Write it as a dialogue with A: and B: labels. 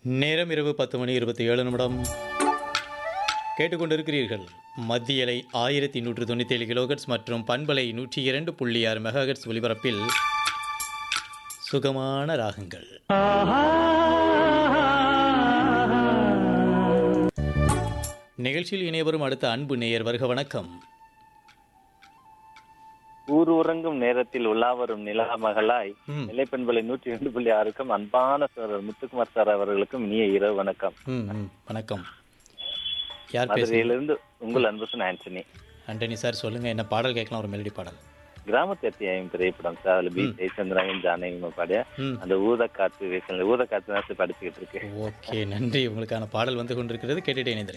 A: நேரம் இரவு பத்து மணி இருபத்தி ஏழு நிமிடம் கேட்டுக்கொண்டிருக்கிறீர்கள் மத்தியலை ஆயிரத்தி நூற்று தொண்ணூற்றி ஏழு கிலோகட்ஸ் மற்றும் பண்பலை நூற்றி இரண்டு புள்ளி ஆறு மெகாஹெட்ஸ் ஒலிபரப்பில் சுகமான ராகங்கள் நிகழ்ச்சியில் இணையவரும் அடுத்த அன்பு நேயர் வருக வணக்கம்
B: ஊர் உறங்கும் நேரத்தில் உலா வரும் நிலா மகளாய்
A: ம்,
B: நிலைப்பண்பலை நூற்றி ரெண்டு புள்ளி ஆறுக்கும் அன்பான சார் முத்துக்குமார் சார் அவர்களுக்கும் இனிய இரவு வணக்கம்
A: ம், ம், வணக்கம் யார் பேசுறீங்க
B: மதுரையிலிருந்து உங்கள் அன்புசன் ஆண்டனி
A: ஆண்டனி சார் சொல்லுங்க என்ன பாடல் கேட்கலாம் ஒரு மெலடி பாடல்
B: கிராமத்து அத்தியாயம் திரைப்படம் சார் அதுல பி ஜெயச்சந்திரன் ஜானகியும் பாடிய
A: ம்
B: அந்த ஊத காத்து வேசல் ஊத காத்து தான் படிச்சுக்கிட்டு இருக்கு
A: ஓகே நன்றி உங்களுக்கான பாடல் வந்து கொண்டிருக்கிறது கேட்டுட்டே இணைந்திருங்கள்